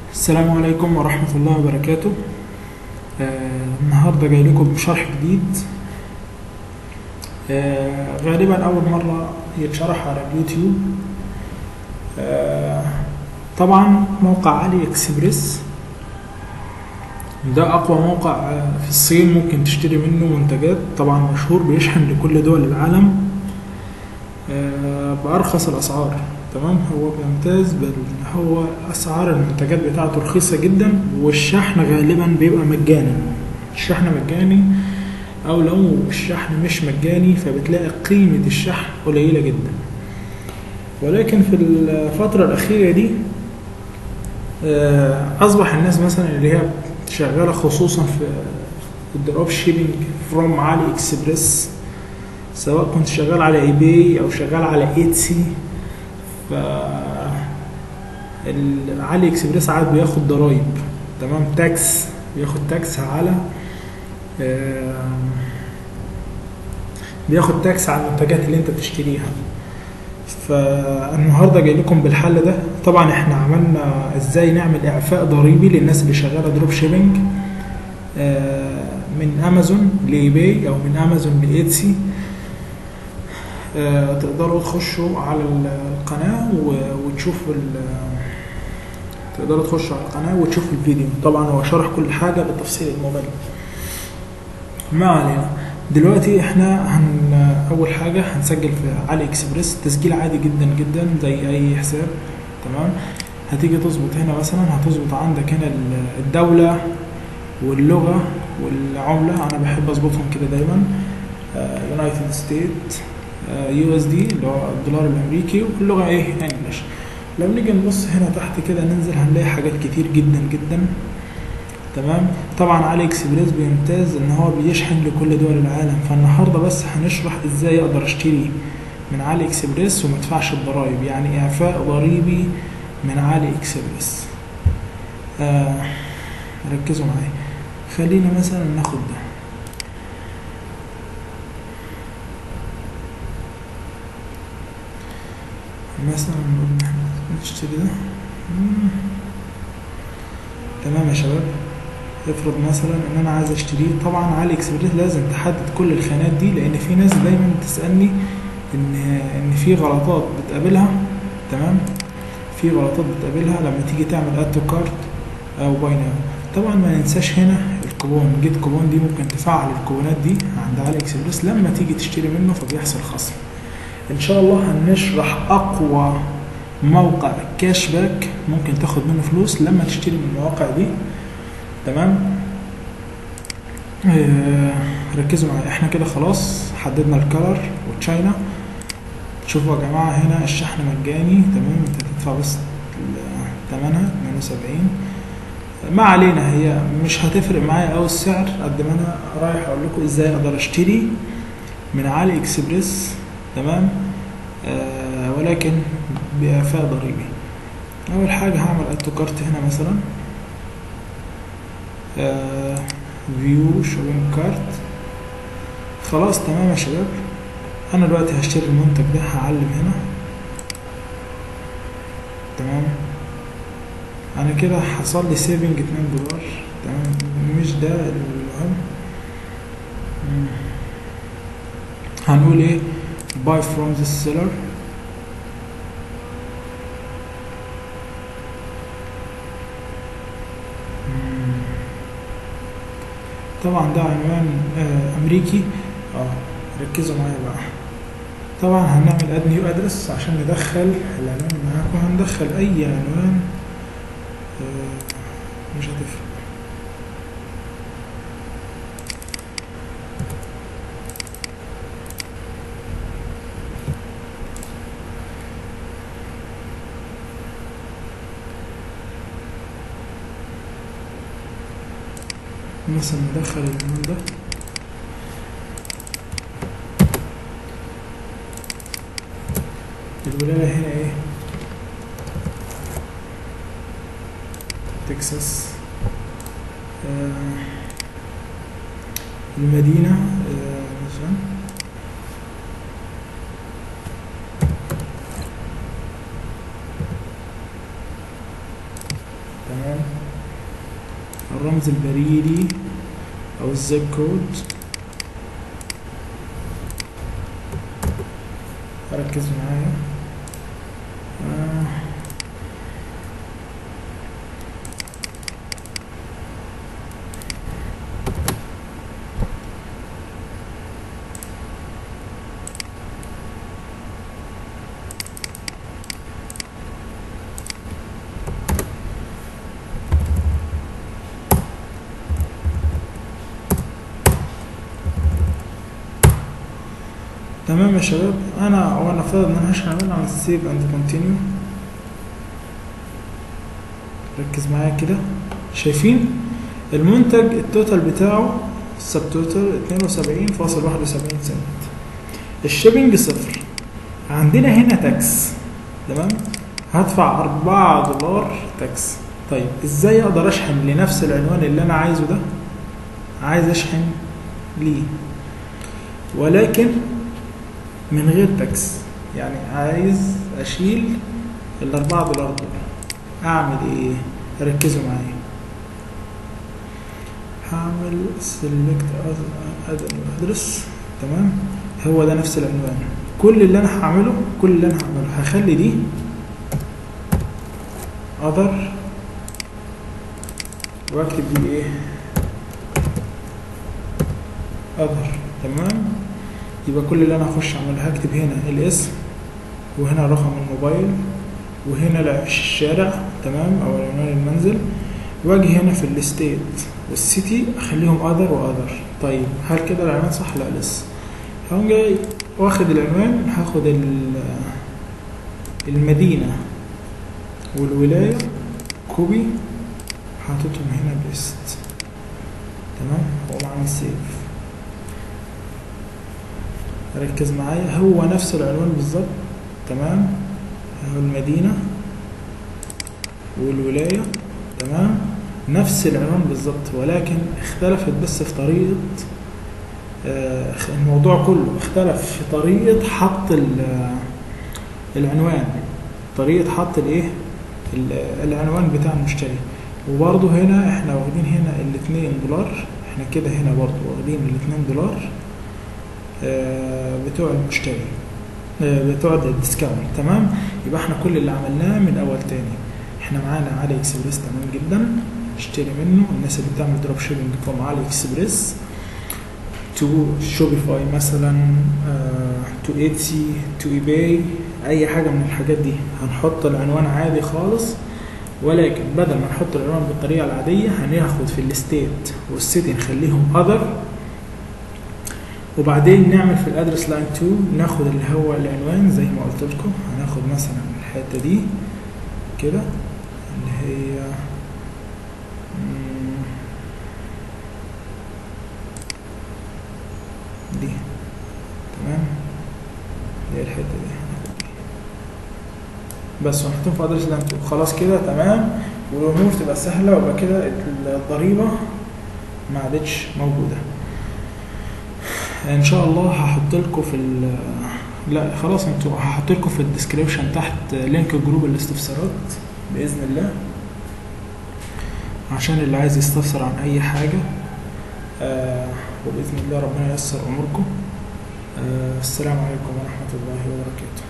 السلام عليكم ورحمة الله وبركاته آه النهاردة جاي لكم بشرح جديد آه غالبا أول مرة يتشرح على اليوتيوب آه طبعا موقع علي اكسبريس ده أقوى موقع آه، في الصين ممكن تشتري منه منتجات طبعا مشهور بيشحن لكل دول العالم آه، بأرخص الأسعار تمام هو بيمتاز بال هو أسعار المنتجات بتاعته رخيصة جدا والشحن غالبا بيبقى مجاني الشحن مجاني أو لو الشحن مش مجاني فبتلاقي قيمة الشحن قليلة جدا ولكن في الفترة الأخيرة دي آه، أصبح الناس مثلا اللي هي شغالة خصوصا في الدروب شيبينج فروم علي اكسبريس سواء كنت شغال على اي باي او شغال على ايتسي ف العلي اكسبريس عاد بياخد ضرايب تمام تاكس بياخد تاكس على آم، بياخد تاكس على المنتجات اللي انت بتشتريها فالنهارده جاي لكم بالحل ده طبعا احنا عملنا ازاي نعمل اعفاء ضريبي للناس اللي شغاله دروب شيبينج آه، من امازون لاي باي او من امازون لايتسي آه، تقدروا تخشوا على ال- القناة و- وتشوفوا ال- تقدروا تخشوا على القناة وتشوفوا الفيديو طبعا هو شرح كل حاجة بالتفصيل المبالغ ما علينا دلوقتي احنا هن اول حاجة هنسجل في علي اكسبريس تسجيل عادي جدا جدا زي اي حساب تمام هتيجي تظبط هنا مثلا هتظبط عندك هنا ال- الدولة واللغة والعملة انا بحب اظبطهم كده دايما يونايتد ستيت يو اس دي اللي هو الدولار الامريكي واللغه ايه انجلش لو نيجي نبص هنا تحت كده ننزل هنلاقي حاجات كتير جدا جدا تمام طبعا علي اكسبريس بيمتاز ان هو بيشحن لكل دول العالم فالنهارده بس هنشرح ازاي اقدر اشتري من علي اكسبريس وما ادفعش الضرايب يعني اعفاء ضريبي من علي اكسبريس آه ركزوا معايا خلينا مثلا ناخد ده مثلا نقول إن إحنا نشتري ده مم. تمام يا شباب افرض مثلا ان انا عايز اشتريه طبعا على اكسبريس لازم تحدد كل الخانات دي لان في ناس دايما بتسالني ان ان في غلطات بتقابلها تمام في غلطات بتقابلها لما تيجي تعمل اد تو كارت او باي ناو طبعا ما ننساش هنا الكوبون جيت كوبون دي ممكن تفعل الكوبونات دي عند علي اكسبريس لما تيجي تشتري منه فبيحصل خصم ان شاء الله هنشرح اقوى موقع كاش باك ممكن تاخد منه فلوس لما تشتري من المواقع دي تمام آه ركزوا معايا احنا كده خلاص حددنا الكلر وتشاينا شوفوا يا جماعه هنا الشحن مجاني تمام انت تدفع بس ال- ثمنها 72 ما علينا هي مش هتفرق معايا قوي السعر قد ما انا رايح اقول لكم ازاي اقدر اشتري من علي اكسبريس تمام آه ولكن بإعفاء ضريبي أول حاجة هعمل أد تو كارت هنا مثلا فيو شوبينج كارت خلاص تمام يا شباب أنا دلوقتي هشتري المنتج ده هعلم هنا تمام أنا كده حصل لي سيفنج 2 دولار تمام مش ده المهم مم. هنقول ايه buy from the seller مم. طبعا ده عنوان آه، امريكي اه ركزوا معايا بقى طبعا هنعمل اد نيو ادرس عشان ندخل العنوان معاكم هندخل اي عنوان آه، مش هتفرق مثلا ندخل العنوان ده الولاية هنا ايه تكساس آه المدينة آه مثلا تمام الرمز البريدي او الزيب كود ركز معايا آه. تمام يا شباب انا هو نفترض ان انا هشغل على سيف اند كونتينيو ركز معايا كده شايفين المنتج التوتال بتاعه السب توتال 72.71 سنت الشيبنج صفر عندنا هنا تاكس تمام هدفع 4 دولار تاكس طيب ازاي اقدر اشحن لنفس العنوان اللي انا عايزه ده عايز اشحن ليه ولكن من غير تاكس يعني عايز اشيل الاربعة دولار دول اعمل ايه ركزوا معايا هعمل select ادرس تمام هو ده نفس العنوان كل اللي انا هعمله كل اللي انا هعمله هخلي دي other واكتب دي ايه other تمام يبقى كل اللي انا هخش اعمله هكتب هنا الاسم وهنا رقم الموبايل وهنا الشارع تمام او عنوان المنزل واجي هنا في الستيت والسيتي اخليهم اذر واذر طيب هل كده العنوان صح لا لسه هقوم جاي واخد العنوان هاخد المدينة والولاية كوبي حاططهم هنا بيست تمام واقوم عامل سيف ركز معايا هو نفس العنوان بالظبط تمام هو المدينة والولاية تمام نفس العنوان بالظبط ولكن اختلفت بس في طريقة آه الموضوع كله اختلف في طريقة حط العنوان طريقة حط الايه العنوان بتاع المشتري وبرضه هنا احنا واخدين هنا الاتنين دولار احنا كده هنا برضه واخدين الاتنين دولار بتوع المشتري بتوع الديسكاونت تمام يبقى احنا كل اللي عملناه من اول تاني احنا معانا علي اكسبريس تمام جدا اشتري منه الناس اللي بتعمل دروب شيبنج فروم علي اكسبريس تو شوبيفاي مثلا تو ايتسي تو ايباي اي حاجه من الحاجات دي هنحط العنوان عادي خالص ولكن بدل ما نحط العنوان بالطريقه العاديه هناخد في الستيت والسيتي نخليهم اذر وبعدين نعمل في الادرس لاين 2 ناخد اللي هو العنوان زي ما قلت لكم هناخد مثلا الحته دي كده اللي هي دي تمام اللي هي الحته دي بس ونحطهم في ادرس لاين 2 خلاص كده تمام والامور تبقى سهله ويبقى كده الضريبه ما عادتش موجوده ان شاء الله هحط لكم في ال لا خلاص انتوا هحط لكم في الديسكريبشن تحت لينك جروب الاستفسارات باذن الله عشان اللي عايز يستفسر عن اي حاجه آه وباذن الله ربنا ييسر اموركم آه السلام عليكم ورحمه الله وبركاته